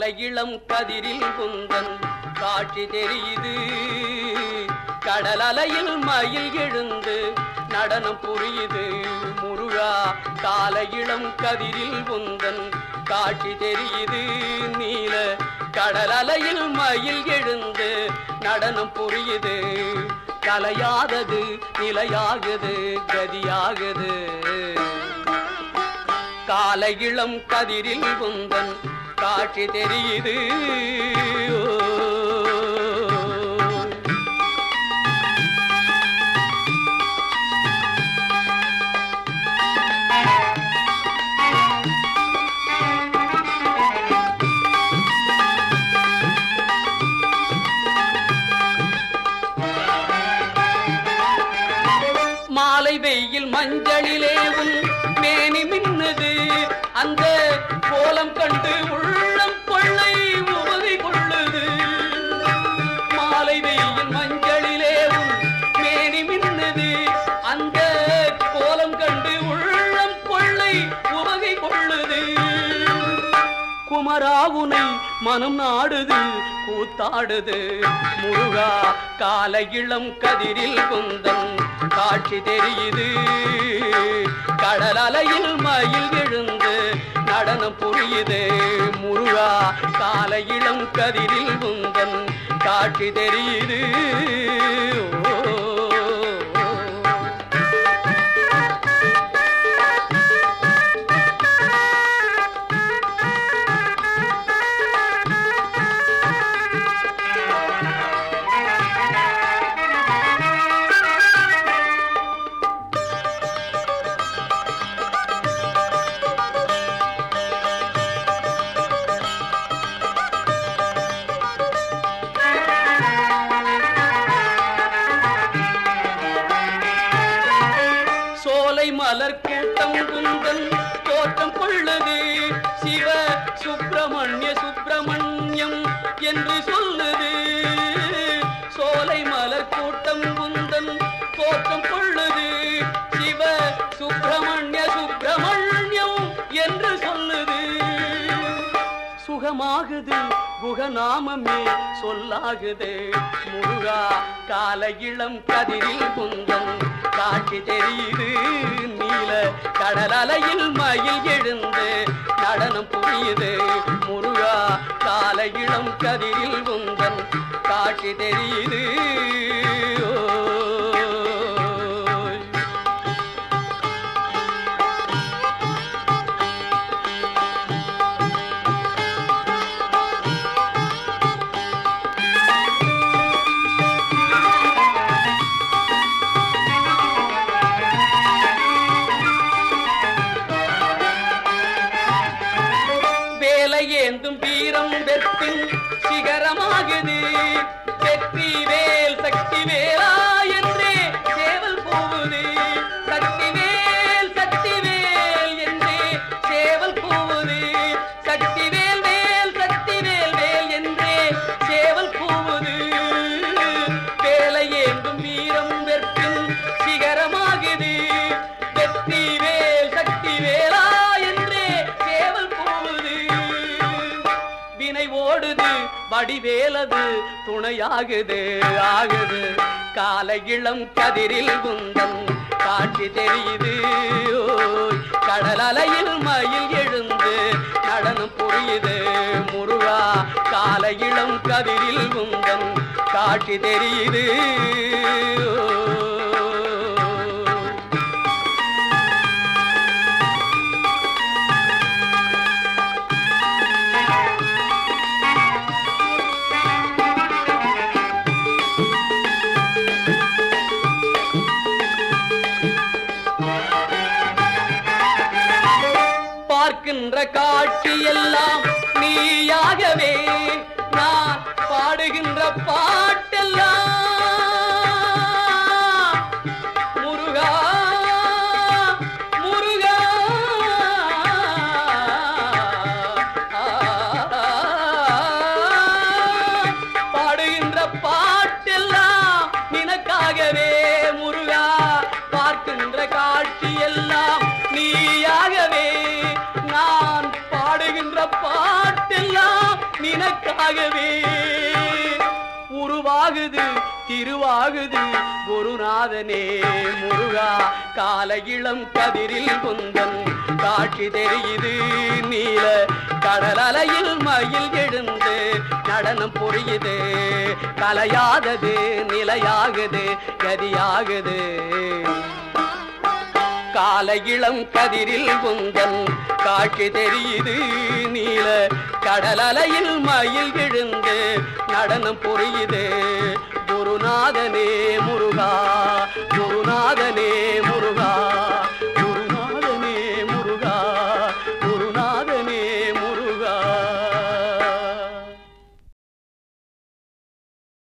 காலை இளம் கதிரில் குந்தன் காட்சி தெரியுது கடல் அலையில் மயில் எழுந்து நடனம் புரியுது முருகா காலை இளம் கதிரில் குந்தன் காட்சி தெரியுது நீல கடல் அலையில் மயில் எழுந்து நடனம் புரியுது கலையாதது நிலையாகுது கதியாகுது காலை இளம் கதிரில் குந்தன் காட்சி தெரியுது மாலை வெயில் மஞ்சளிலே உன் மேனி மின்னுது அந்த கோலம் கண்டு உள்ளம் கொள்ளை உறுதி கொள்ளுது மாலை வெயில் மஞ்சளிலே உன் மேனி மின்னுது அந்த கோலம் கண்டு உள்ளம் கொள்ளை உவகை கொள்ளுது குமராவுனை மனம் நாடுது கூத்தாடுது முருகா கால இளம் கதிரில் குந்தன் காட்சி தெரியுது கடல் அலையில் மயில் எழுந்து நடனம் புரியுது முருகா கால இளம் கதிரில் குந்தன் காட்சி தெரியுது ஓ சோலை மலர் கூட்டம் குந்தன் தோற்றம் கொள்ளுது சிவ சுப்பிரமணிய சுப்பிரமணியம் என்று சொல்லுது சோலை மலர் கூட்டம் குந்தன் தோற்றம் கொள்ளுது சிவ சுப்பிரமணிய சுப்பிரமணியம் என்று சொல்லுது சுகமாகுது குகநாமமே சொல்லாகுது முருகா கால இளம் கதிரில் குந்தன் காட்சி தெரியுது நீல கடல் அலையில் மயில் எழுந்து நடனம் புரியுது முருகா கால இளம் கதிரில் குந்தன் காட்சி தெரியுது ஓய். வேலை ஏந்தும் வீரம் வெற்றின் சிகரமாகுது வெற்றி வேல் சக்தி வேலா என்றே சேவல் போகுது சக்தி வேல் சக்தி வேல் என்றே சேவல் போகுது சக்தி வேல் வேல் சக்தி வேல் வேல் என்றே சேவல் போகுது வேலை ஏந்தும் வீரம் வெற்றின் சிகரமாகுது வெற்றி வேல் சக்தி வேலா என்றே சேவல் போகுது வினை ஓடுது வடிவேலது துணையாகுது ஆகுது கால இளம் கதிரில் குந்தன் காட்சி தெரியுது ஓய் கடல் அலையில் மயில் எழுந்து நடனம் புரியுது முருகா கால இளம் கதிரில் குந்தன் காட்சி தெரியுது ஓய். பார்க்கின்ற காட்சி எல்லாம் நீயாகவே நான் பாடுகின்ற பாட்டெல்லாம் முருகா முருகா பாடுகின்ற பாட்டெல்லாம் நினக்காகவே முருகா பார்க்கின்ற காட்சி எல்லாம் நீயாகவே நான் பாடுகின்ற பாட்டெல்லாம் நிலையாகவே உருவாகுது திருவாகுது குருநாதனே முருகா கால இளம் கதிரில் குந்தன் காட்சி தெரியுது நீல கடல் அலையில் மயில் எழுந்து நடனம் புரியுது கலையாதது நிலையாகுது கதியாகுது கால இளம் கதிரில் குந்தன் காட்சி தெரியுது நீல கடலலையில் மயில் எழுந்து நடனம் புரியுது குருநாதனே முருகா குருநாதனே முருகா